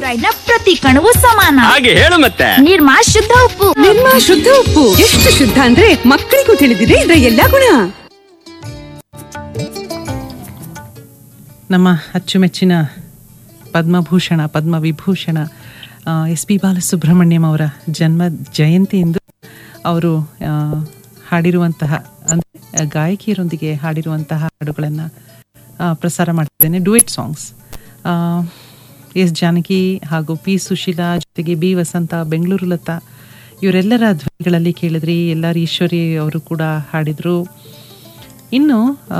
fluoride ನ ಪ್ರತಿ ಕಣವು ಸಮಾನ ಹಾಗೆ ಹೇಳು ಮತ್ತೆ ನಿರ್ಮಾ ಶುದ್ಧ ಉಪ್ಪು ನಿಮ್ಮ ಶುದ್ಧ ಉಪ್ಪು ಎಷ್ಟು ಶುದ್ಧ ಅಂದ್ರೆ ಮಕ್ಕಳಿಗೂ ತಿಳಿದಿದೆ ಇದರ ಎಲ್ಲಾ ಗುಣ ನಮ್ಮ ಅಚ್ಚುಮೆಚ್ಚಿನ ಪದ್ಮಭೂಷಣ ಪದ್ಮವಿಭೂಷಣ ಎಸ್ ಪಿ ಬಾಲಸುಬ್ರಹ್ಮಣ್ಯಂ ಅವರ ಜನ್ಮ ಜಯಂತಿ ಇಂದು ಅವರು ಆ, ಹಾಡಿರುವಂತಹ ಅಂದರೆ ಗಾಯಕಿಯರೊಂದಿಗೆ ಹಾಡಿರುವಂತಹ ಹಾಡುಗಳನ್ನು ಪ್ರಸಾರ ಮಾಡ್ತಿದ್ದೇನೆ ಡುಯೆಟ್ ಸಾಂಗ್ಸ್ ಎಸ್ ಜಾನಕಿ ಹಾಗೂ ಪಿ ಸುಶೀಲಾ ಜೊತೆಗೆ ಬಿ ವಸಂತ ಬೆಂಗಳೂರು ಲತಾ ಇವರೆಲ್ಲರ ಧ್ವನಿಗಳಲ್ಲಿ ಕೇಳಿದ್ರಿ ಎಲ್ಲರ ಈಶ್ವರಿ ಅವರು ಕೂಡ ಹಾಡಿದರು ಇನ್ನು ಆ,